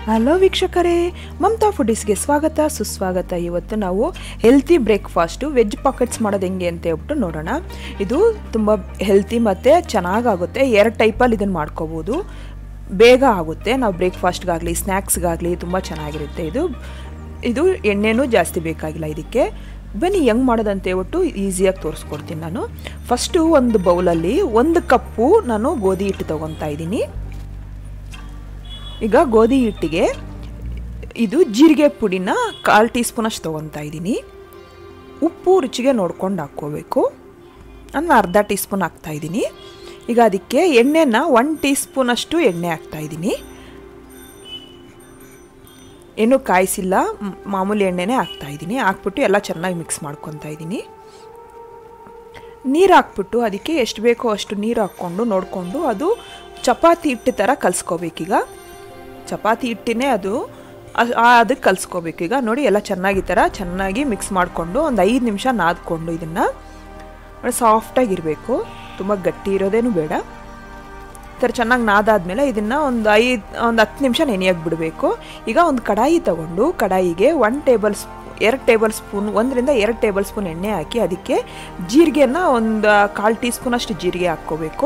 hello ವೀಕ್ಷಕರೇ ಮಮತಾ ಫುಡೀಸ್ಗೆ ಸ್ವಾಗತ ಸುಸ್ವಾಗತ ಇವತ್ತು ನಾವು ಹೆಲ್ತಿ ಬ್ರೇಕ್ಫಾಸ್ಟು ವೆಜ್ ಪಾಕೆಟ್ಸ್ ಮಾಡೋದು ಹೆಂಗೆ ಅಂತ ಹೇಳ್ಬಿಟ್ಟು ನೋಡೋಣ ಇದು ತುಂಬ ಹೆಲ್ತಿ ಮತ್ತು ಚೆನ್ನಾಗಾಗುತ್ತೆ ಎರಡು ಟೈಪಲ್ಲಿ ಇದನ್ನು ಮಾಡ್ಕೋಬೋದು ಬೇಗ ಆಗುತ್ತೆ ನಾವು ಬ್ರೇಕ್ಫಾಸ್ಟ್ಗಾಗಲಿ ಸ್ನ್ಯಾಕ್ಸ್ಗಾಗಲಿ ತುಂಬ ಚೆನ್ನಾಗಿರುತ್ತೆ ಇದು ಇದು ಎಣ್ಣೆನೂ ಜಾಸ್ತಿ ಬೇಕಾಗಿಲ್ಲ ಇದಕ್ಕೆ ಬನ್ನಿ ಹೆಂಗೆ ಮಾಡೋದಂತ ಹೇಳ್ಬಿಟ್ಟು ಈಸಿಯಾಗಿ ತೋರಿಸ್ಕೊಡ್ತೀನಿ ನಾನು ಫಸ್ಟು ಒಂದು ಬೌಲಲ್ಲಿ ಒಂದು ಕಪ್ಪು ನಾನು ಗೋಧಿ ಹಿಟ್ಟು ತೊಗೊತಾ ಇದ್ದೀನಿ ಈಗ ಗೋಧಿ ಹಿಟ್ಟಿಗೆ ಇದು ಜೀರಿಗೆ ಪುಡಿನ ಕಾಲು ಟೀ ಸ್ಪೂನಷ್ಟು ತೊಗೊತಾ ಇದ್ದೀನಿ ಉಪ್ಪು ರುಚಿಗೆ ನೋಡ್ಕೊಂಡು ಹಾಕ್ಕೋಬೇಕು ನಾನು ಅರ್ಧ ಟೀ ಸ್ಪೂನ್ ಹಾಕ್ತಾಯಿದ್ದೀನಿ ಈಗ ಅದಕ್ಕೆ ಎಣ್ಣೆನ ಒನ್ ಟೀ ಸ್ಪೂನಷ್ಟು ಎಣ್ಣೆ ಹಾಕ್ತಾಯಿದ್ದೀನಿ ಏನು ಕಾಯಿಸಿಲ್ಲ ಮಾಮೂಲಿ ಎಣ್ಣೆನೇ ಹಾಕ್ತಾಯಿದ್ದೀನಿ ಹಾಕ್ಬಿಟ್ಟು ಎಲ್ಲ ಚೆನ್ನಾಗಿ ಮಿಕ್ಸ್ ಮಾಡ್ಕೊತಾ ಇದ್ದೀನಿ ನೀರು ಹಾಕ್ಬಿಟ್ಟು ಅದಕ್ಕೆ ಎಷ್ಟು ಬೇಕೋ ಅಷ್ಟು ನೀರು ಹಾಕ್ಕೊಂಡು ನೋಡಿಕೊಂಡು ಅದು ಚಪಾತಿ ಹಿಟ್ಟು ಥರ ಕಲಿಸ್ಕೋಬೇಕೀಗ ಚಪಾತಿ ಹಿಟ್ಟಿನೇ ಅದು ಅದಕ್ಕೆ ಕಲಿಸ್ಕೋಬೇಕು ಈಗ ನೋಡಿ ಎಲ್ಲ ಚೆನ್ನಾಗಿ ಈ ಥರ ಚೆನ್ನಾಗಿ ಮಿಕ್ಸ್ ಮಾಡಿಕೊಂಡು ಒಂದು ಐದು ನಿಮಿಷ ನಾದ್ಕೊಂಡು ಇದನ್ನು ಸಾಫ್ಟಾಗಿರಬೇಕು ತುಂಬ ಗಟ್ಟಿ ಇರೋದೇನು ಬೇಡ ಈ ಥರ ಚೆನ್ನಾಗಿ ನಾದಾದ್ಮೇಲೆ ಇದನ್ನು ಒಂದು ಐದು ಒಂದು ಹತ್ತು ನಿಮಿಷ ನೆನೆಯೋಕೆ ಬಿಡಬೇಕು ಈಗ ಒಂದು ಕಡಾಯಿ ತಗೊಂಡು ಕಡಾಯಿಗೆ ಒನ್ ಟೇಬಲ್ ಸ್ಪೂ ಎರಡು ಟೇಬಲ್ ಸ್ಪೂನ್ ಒಂದರಿಂದ ಎರಡು ಟೇಬಲ್ ಸ್ಪೂನ್ ಎಣ್ಣೆ ಹಾಕಿ ಅದಕ್ಕೆ ಜೀರಿಗೆನ ಒಂದು ಕಾಲು ಟೀ ಸ್ಪೂನಷ್ಟು ಜೀರಿಗೆ ಹಾಕ್ಕೋಬೇಕು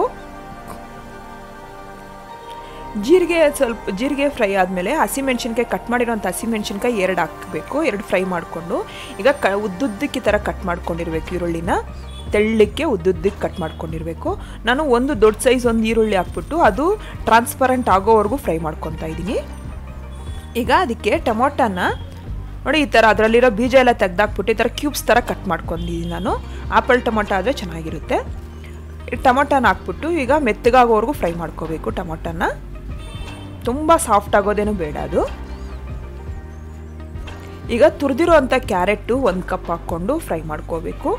ಜೀರಿಗೆ ಸ್ವಲ್ಪ ಜೀರಿಗೆ ಫ್ರೈ ಆದಮೇಲೆ ಹಸಿಮೆಣ್ಸಿನ್ಕಾಯಿ ಕಟ್ ಮಾಡಿರೋಂಥ ಹಸಿಮೆಣ್ಸಿನ್ಕಾಯಿ ಎರಡು ಹಾಕಬೇಕು ಎರಡು ಫ್ರೈ ಮಾಡಿಕೊಂಡು ಈಗ ಕ ಉದ್ದುದ್ದಕ್ಕೆ ಈ ಥರ ಕಟ್ ಮಾಡ್ಕೊಂಡಿರ್ಬೇಕು ಈರುಳ್ಳಿನ ತೆಳ್ಳಕ್ಕೆ ಉದ್ದುದ್ದಕ್ಕೆ ಕಟ್ ಮಾಡ್ಕೊಂಡಿರಬೇಕು ನಾನು ಒಂದು ದೊಡ್ಡ ಸೈಜ್ ಒಂದು ಈರುಳ್ಳಿ ಹಾಕ್ಬಿಟ್ಟು ಅದು ಟ್ರಾನ್ಸ್ಪರೆಂಟ್ ಆಗೋವರೆಗೂ ಫ್ರೈ ಮಾಡ್ಕೊತಾ ಇದ್ದೀನಿ ಈಗ ಅದಕ್ಕೆ ಟೊಮೊಟೊನ ನೋಡಿ ಈ ಥರ ಅದರಲ್ಲಿರೋ ಬೀಜ ಎಲ್ಲ ತೆಗ್ದಾಕ್ಬಿಟ್ಟು ಈ ಥರ ಕ್ಯೂಬ್ಸ್ ಥರ ಕಟ್ ಮಾಡ್ಕೊಂಡಿದ್ದೀನಿ ನಾನು ಆಪಲ್ ಟೊಮೊಟೊ ಆದರೆ ಚೆನ್ನಾಗಿರುತ್ತೆ ಟೊಮೊಟೊನ ಹಾಕ್ಬಿಟ್ಟು ಈಗ ಮೆತ್ತಗಾಗೋವರೆಗೂ ಫ್ರೈ ಮಾಡ್ಕೋಬೇಕು ಟೊಮೊಟೊನ ತುಂಬ ಸಾಫ್ಟ್ ಆಗೋದೇನು ಬೇಡ ಅದು ಈಗ ತುರಿದಿರೋಂಥ ಕ್ಯಾರೆಟು ಒಂದು ಕಪ್ ಹಾಕ್ಕೊಂಡು ಫ್ರೈ ಮಾಡ್ಕೋಬೇಕು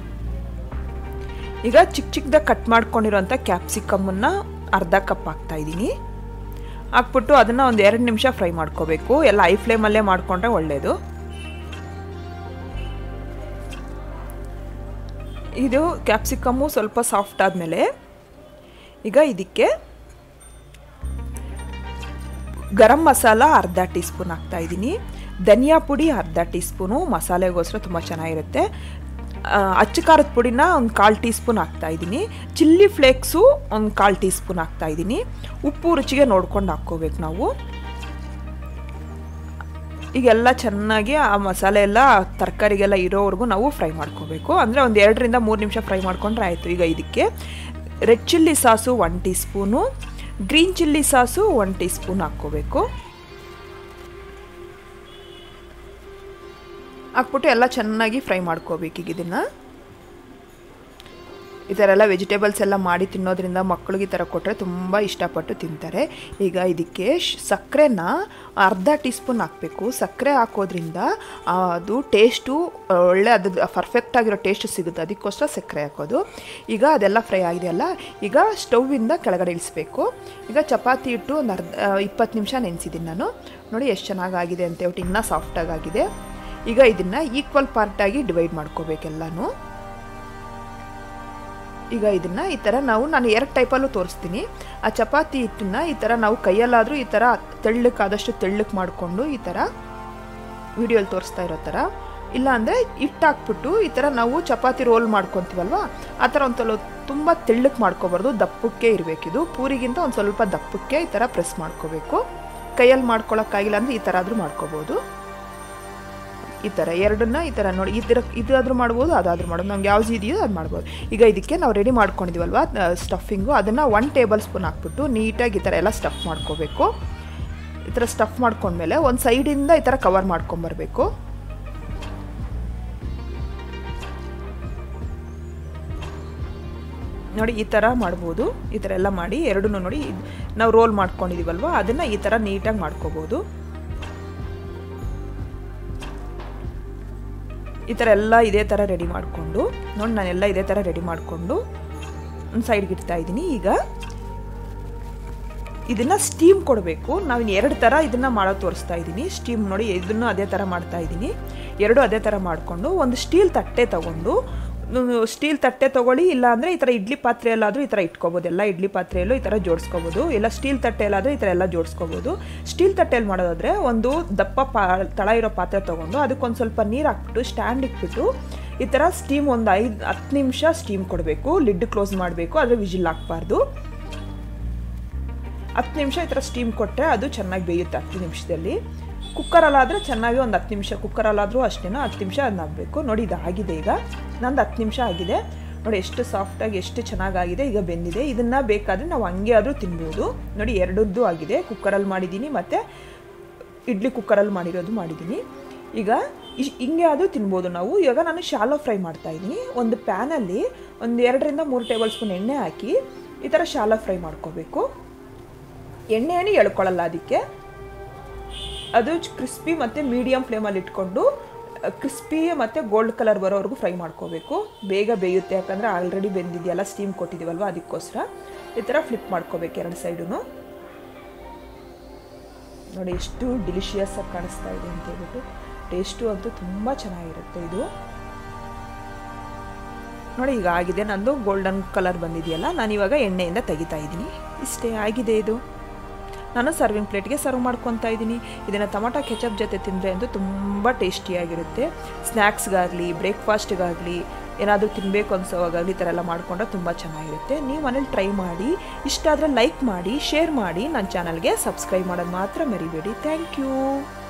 ಈಗ ಚಿಕ್ಕ ಚಿಕ್ಕದಾಗಿ ಕಟ್ ಮಾಡ್ಕೊಂಡಿರೋಂಥ ಕ್ಯಾಪ್ಸಿಕಮ್ಮನ್ನು ಅರ್ಧ ಕಪ್ ಹಾಕ್ತಾ ಇದ್ದೀನಿ ಹಾಕ್ಬಿಟ್ಟು ಅದನ್ನು ಒಂದು ಎರಡು ನಿಮಿಷ ಫ್ರೈ ಮಾಡ್ಕೋಬೇಕು ಎಲ್ಲ ಐ ಫ್ಲೇಮಲ್ಲೇ ಮಾಡಿಕೊಂಡ್ರೆ ಒಳ್ಳೆಯದು ಇದು ಕ್ಯಾಪ್ಸಿಕಮ್ಮು ಸ್ವಲ್ಪ ಸಾಫ್ಟ್ ಆದಮೇಲೆ ಈಗ ಇದಕ್ಕೆ ಗರಂ ಮಸಾಲ ಅರ್ಧ ಟೀ ಸ್ಪೂನ್ ಹಾಕ್ತಾ ಇದ್ದೀನಿ ಧನಿಯಾ ಪುಡಿ ಅರ್ಧ ಟೀ ಸ್ಪೂನು ಮಸಾಲೆಗೋಸ್ಕರ ತುಂಬ ಚೆನ್ನಾಗಿರುತ್ತೆ ಅಚ್ಚ ಖಾರದ ಪುಡಿನ ಒಂದು ಕಾಲು ಟೀ ಸ್ಪೂನ್ ಹಾಕ್ತಾ ಇದ್ದೀನಿ ಚಿಲ್ಲಿ ಫ್ಲೇಕ್ಸು ಒಂದು ಕಾಲು ಟೀ ಸ್ಪೂನ್ ಹಾಕ್ತಾ ಇದ್ದೀನಿ ಉಪ್ಪು ರುಚಿಗೆ ನೋಡ್ಕೊಂಡು ಹಾಕ್ಕೋಬೇಕು ನಾವು ಈಗೆಲ್ಲ ಚೆನ್ನಾಗಿ ಆ ಮಸಾಲೆ ಎಲ್ಲ ತರಕಾರಿಗೆಲ್ಲ ಇರೋವರೆಗೂ ನಾವು ಫ್ರೈ ಮಾಡ್ಕೋಬೇಕು ಅಂದರೆ ಒಂದು ಎರಡರಿಂದ ಮೂರು ನಿಮಿಷ ಫ್ರೈ ಮಾಡ್ಕೊಂಡ್ರೆ ಆಯಿತು ಈಗ ಇದಕ್ಕೆ red chilli sauce one teaspoon green chilli sauce one teaspoon ಹಾಕ್ಕೋಬೇಕು ಹಾಕ್ಬಿಟ್ಟು ಎಲ್ಲ ಚೆನ್ನಾಗಿ ಫ್ರೈ ಮಾಡ್ಕೋಬೇಕು ಈಗ ಇದನ್ನು ಈ ಥರ ಎಲ್ಲ ವೆಜಿಟೇಬಲ್ಸ್ ಎಲ್ಲ ಮಾಡಿ ತಿನ್ನೋದ್ರಿಂದ ಮಕ್ಕಳಿಗೆ ಈ ಥರ ಕೊಟ್ಟರೆ ತುಂಬ ಇಷ್ಟಪಟ್ಟು ತಿಂತಾರೆ ಈಗ ಇದಕ್ಕೆ ಸಕ್ಕರೆನ ಅರ್ಧ ಟೀ ಸ್ಪೂನ್ ಹಾಕಬೇಕು ಸಕ್ಕರೆ ಹಾಕೋದ್ರಿಂದ ಅದು ಟೇಸ್ಟು ಒಳ್ಳೆ ಅದು ಪರ್ಫೆಕ್ಟ್ ಆಗಿರೋ ಟೇಸ್ಟ್ ಸಿಗುತ್ತೆ ಅದಕ್ಕೋಸ್ಕರ ಸಕ್ಕರೆ ಹಾಕೋದು ಈಗ ಅದೆಲ್ಲ ಫ್ರೈ ಆಗಿದೆಯಲ್ಲ ಈಗ ಸ್ಟೌವಿಂದ ಕೆಳಗಡೆ ಇಳಿಸ್ಬೇಕು ಈಗ ಚಪಾತಿ ಇಟ್ಟು ಒಂದು ಅರ್ಧ ಇಪ್ಪತ್ತು ನಿಮಿಷ ನೆನೆಸಿದ್ದೀನಿ ನಾನು ನೋಡಿ ಎಷ್ಟು ಚೆನ್ನಾಗಾಗಿದೆ ಅಂತ ಹೇಳ್ಬಿಟ್ಟು ಇನ್ನೂ ಸಾಫ್ಟಾಗಾಗಿದೆ ಈಗ ಇದನ್ನು ಈಕ್ವಲ್ ಪಾರ್ಟಾಗಿ ಡಿವೈಡ್ ಮಾಡ್ಕೋಬೇಕೆಲ್ಲನೂ ಈಗ ಇದನ್ನು ಈ ಥರ ನಾವು ನಾನು ಎರಡು ಟೈಪಲ್ಲೂ ತೋರಿಸ್ತೀನಿ ಆ ಚಪಾತಿ ಹಿಟ್ಟನ್ನ ಈ ಥರ ನಾವು ಕೈಯಲ್ಲಾದರೂ ಈ ಥರ ತೆಳ್ಳಕ್ಕೆ ಆದಷ್ಟು ತೆಳ್ಳಕ್ಕೆ ಮಾಡಿಕೊಂಡು ಈ ಥರ ವಿಡಿಯೋಲಿ ತೋರಿಸ್ತಾ ಇರೋ ಥರ ಇಲ್ಲ ಅಂದರೆ ಹಿಟ್ಟು ಹಾಕ್ಬಿಟ್ಟು ಈ ಥರ ನಾವು ಚಪಾತಿ ರೋಲ್ ಮಾಡ್ಕೊತೀವಲ್ವ ಆ ಥರ ಒಂದು ಸ್ವಲ್ಪ ತುಂಬ ತೆಳ್ಳಕ್ಕೆ ಮಾಡ್ಕೋಬಾರ್ದು ದಪ್ಪಕ್ಕೆ ಇರಬೇಕಿದು ಪೂರಿಗಿಂತ ಒಂದು ಸ್ವಲ್ಪ ದಪ್ಪಕ್ಕೆ ಈ ಥರ ಪ್ರೆಸ್ ಮಾಡ್ಕೋಬೇಕು ಕೈಯಲ್ಲಿ ಮಾಡ್ಕೊಳಕ್ಕಾಗಿಲ್ಲ ಅಂದರೆ ಈ ಥರ ಆದರೂ ಮಾಡ್ಕೋಬೋದು ಈ ಥರ ಎರಡನ್ನ ಈ ಥರ ನೋಡಿ ಇದರ ಇದಾದರೂ ಮಾಡ್ಬೋದು ಅದಾದರೂ ಮಾಡ್ಬೋದು ನಮ್ಗೆ ಯಾವ್ದು ಇದೆಯೋ ಅದು ಮಾಡ್ಬೋದು ಈಗ ಇದಕ್ಕೆ ನಾವು ರೆಡಿ ಮಾಡ್ಕೊಂಡಿದ್ದೀವಲ್ವ ಸ್ಟಫಿಂಗು ಅದನ್ನು ಒನ್ ಟೇಬಲ್ ಸ್ಪೂನ್ ಹಾಕ್ಬಿಟ್ಟು ನೀಟಾಗಿ ಈ ಥರ ಎಲ್ಲ ಸ್ಟಫ್ ಮಾಡ್ಕೋಬೇಕು ಈ ಥರ ಸ್ಟಫ್ ಮಾಡ್ಕೊಂಡ್ಮೇಲೆ ಒಂದು ಸೈಡಿಂದ ಈ ಥರ ಕವರ್ ಮಾಡ್ಕೊಂಬರ್ಬೇಕು ನೋಡಿ ಈ ಥರ ಮಾಡ್ಬೋದು ಈ ಥರ ಎಲ್ಲ ಮಾಡಿ ಎರಡೂ ನೋಡಿ ನಾವು ರೋಲ್ ಮಾಡ್ಕೊಂಡಿದ್ದೀವಲ್ವ ಅದನ್ನು ಈ ಥರ ನೀಟಾಗಿ ಮಾಡ್ಕೋಬೋದು ಈ ಥರ ಎಲ್ಲ ಇದೇ ಥರ ರೆಡಿ ಮಾಡಿಕೊಂಡು ನೋಡಿ ನಾನೆಲ್ಲ ಇದೇ ಥರ ರೆಡಿ ಮಾಡಿಕೊಂಡು ಒಂದು ಸೈಡ್ಗೆ ಇಡ್ತಾ ಇದ್ದೀನಿ ಈಗ ಇದನ್ನು ಸ್ಟೀಮ್ ಕೊಡಬೇಕು ನಾವು ಎರಡು ಥರ ಇದನ್ನು ಮಾಡೋ ತೋರಿಸ್ತಾ ಇದ್ದೀನಿ ಸ್ಟೀಮ್ ನೋಡಿ ಇದನ್ನು ಅದೇ ಥರ ಮಾಡ್ತಾ ಇದ್ದೀನಿ ಎರಡು ಅದೇ ಥರ ಮಾಡಿಕೊಂಡು ಒಂದು ಸ್ಟೀಲ್ ತಟ್ಟೆ ತಗೊಂಡು ಸ್ಟೀಲ್ ತಟ್ಟೆ ತೊಗೊಳ್ಳಿ ಇಲ್ಲ ಅಂದರೆ ಈ ಥರ ಇಡ್ಲಿ ಪಾತ್ರೆಯಲ್ಲಾದರೂ ಈ ಥರ ಇಟ್ಕೋಬೋದು ಎಲ್ಲ ಇಡ್ಲಿ ಪಾತ್ರೆಯಲ್ಲೂ ಈ ಥರ ಜೋಡಿಸ್ಕೋಬೋದು ಇಲ್ಲ ಸ್ಟೀಲ್ ತಟ್ಟೆಯಲ್ಲಾದರೂ ಈ ಥರ ಎಲ್ಲ ಜೋಡಿಸ್ಕೋಬೋದು ಸ್ಟೀಲ್ ತಟ್ಟೆಯಲ್ಲಿ ಮಾಡೋದಾದರೆ ಒಂದು ದಪ್ಪ ಪಾ ತಳ ಇರೋ ಪಾತ್ರೆ ತೊಗೊಂಡು ಅದಕ್ಕೊಂದು ಸ್ವಲ್ಪ ನೀರು ಹಾಕ್ಬಿಟ್ಟು ಸ್ಟ್ಯಾಂಡ್ ಇಟ್ಬಿಟ್ಟು ಈ ಥರ ಸ್ಟೀಮ್ ಒಂದು ಐದು ಹತ್ತು ನಿಮಿಷ ಸ್ಟೀಮ್ ಕೊಡಬೇಕು ಲಿಡ್ ಕ್ಲೋಸ್ ಮಾಡಬೇಕು ಆದರೆ ವಿಜಿಲ್ ಹಾಕ್ಬಾರ್ದು ಹತ್ತು ನಿಮಿಷ ಈ ಥರ ಸ್ಟೀಮ್ ಕೊಟ್ಟರೆ ಅದು ಚೆನ್ನಾಗಿ ಬೇಯುತ್ತೆ ಹತ್ತು ನಿಮಿಷದಲ್ಲಿ ಕುಕ್ಕರಲ್ಲಾದರೆ ಚೆನ್ನಾಗಿ ಒಂದು ಹತ್ತು ನಿಮಿಷ ಕುಕ್ಕರಲ್ಲಾದರೂ ಅಷ್ಟೇ ಹತ್ತು ನಿಮಿಷ ಅದನ್ನ ಹಾಕಬೇಕು ನೋಡಿ ಇದು ಆಗಿದೆ ಈಗ ನಂದು ಹತ್ತು ನಿಮಿಷ ಆಗಿದೆ ನೋಡಿ ಎಷ್ಟು ಸಾಫ್ಟಾಗಿ ಎಷ್ಟು ಚೆನ್ನಾಗಾಗಿದೆ ಈಗ ಬೆಂದಿದೆ ಇದನ್ನು ಬೇಕಾದರೆ ನಾವು ಹಂಗೆ ಆದರೂ ತಿನ್ಬೋದು ನೋಡಿ ಎರಡದ್ದು ಆಗಿದೆ ಕುಕ್ಕರಲ್ಲಿ ಮಾಡಿದ್ದೀನಿ ಮತ್ತು ಇಡ್ಲಿ ಕುಕ್ಕರಲ್ಲಿ ಮಾಡಿರೋದು ಮಾಡಿದ್ದೀನಿ ಈಗ ಇಶ್ ಹಿಂಗೆ ಆದರೂ ತಿನ್ಬೋದು ನಾವು ಇವಾಗ ನಾನು ಶಾಲೋ ಫ್ರೈ ಮಾಡ್ತಾಯಿದ್ದೀನಿ ಒಂದು ಪ್ಯಾನಲ್ಲಿ ಒಂದು ಎರಡರಿಂದ ಮೂರು ಟೇಬಲ್ ಸ್ಪೂನ್ ಎಣ್ಣೆ ಹಾಕಿ ಈ ಥರ ಶಾಲೋ ಫ್ರೈ ಮಾಡ್ಕೋಬೇಕು ಎಣ್ಣೆಯನ್ನು ಎಳ್ಕೊಳ್ಳಲ್ಲ ಅದಕ್ಕೆ ಅದು ಕ್ರಿಸ್ಪಿ ಮತ್ತು ಮೀಡಿಯಮ್ ಫ್ಲೇಮಲ್ಲಿ ಇಟ್ಕೊಂಡು ಕ್ರಿಸ್ಪಿ ಮತ್ತು ಗೋಲ್ಡ್ ಕಲರ್ ಬರೋವರೆಗೂ ಫ್ರೈ ಮಾಡ್ಕೋಬೇಕು ಬೇಗ ಬೇಯುತ್ತೆ ಯಾಕಂದರೆ ಆಲ್ರೆಡಿ ಬೆಂದಿದೆಯಲ್ಲ ಸ್ಟೀಮ್ ಕೊಟ್ಟಿದ್ದೀವಲ್ವ ಅದಕ್ಕೋಸ್ಕರ ಈ ಥರ ಫ್ಲಿಪ್ ಮಾಡ್ಕೋಬೇಕು ಎರಡು ಸೈಡೂ ನೋಡಿ ಎಷ್ಟು ಡಿಲಿಷಿಯಸ್ ಆಗಿ ಕಾಣಿಸ್ತಾ ಇದೆ ಅಂತ ಹೇಳ್ಬಿಟ್ಟು ಟೇಸ್ಟು ಅಂತೂ ತುಂಬ ಚೆನ್ನಾಗಿರುತ್ತೆ ಇದು ನೋಡಿ ಈಗ ಆಗಿದೆ ನಂದು ಗೋಲ್ಡನ್ ಕಲರ್ ಬಂದಿದೆಯಲ್ಲ ನಾನು ಇವಾಗ ಎಣ್ಣೆಯಿಂದ ತೆಗಿತಾ ಇದ್ದೀನಿ ಇಷ್ಟೇ ಆಗಿದೆ ಇದು ನಾನು ಸರ್ವಿಂಗ್ ಪ್ಲೇಟ್ಗೆ ಸರ್ವ್ ಮಾಡ್ಕೊತಾ ಇದ್ದೀನಿ ಇದನ್ನು ಟೊಮಾಟೊ ಕೆಚಪ್ ಜೊತೆ ತಿಂದರೆ ಅಂತೂ ತುಂಬ ಟೇಸ್ಟಿಯಾಗಿರುತ್ತೆ ಸ್ನ್ಯಾಕ್ಸ್ಗಾಗಲಿ ಬ್ರೇಕ್ಫಾಸ್ಟ್ಗಾಗಲಿ ಏನಾದರೂ ತಿನ್ನಬೇಕು ಅನ್ಸೋವಾಗಲಿ ಈ ಥರ ಎಲ್ಲ ಮಾಡಿಕೊಂಡ್ರೆ ತುಂಬ ಚೆನ್ನಾಗಿರುತ್ತೆ ನೀವು ಮನೇಲಿ ಟ್ರೈ ಮಾಡಿ ಇಷ್ಟ ಆದರೆ ಲೈಕ್ ಮಾಡಿ ಶೇರ್ ಮಾಡಿ ನನ್ನ ಚಾನಲ್ಗೆ ಸಬ್ಸ್ಕ್ರೈಬ್ ಮಾಡೋದು ಮಾತ್ರ ಮರಿಬೇಡಿ ಥ್ಯಾಂಕ್ ಯು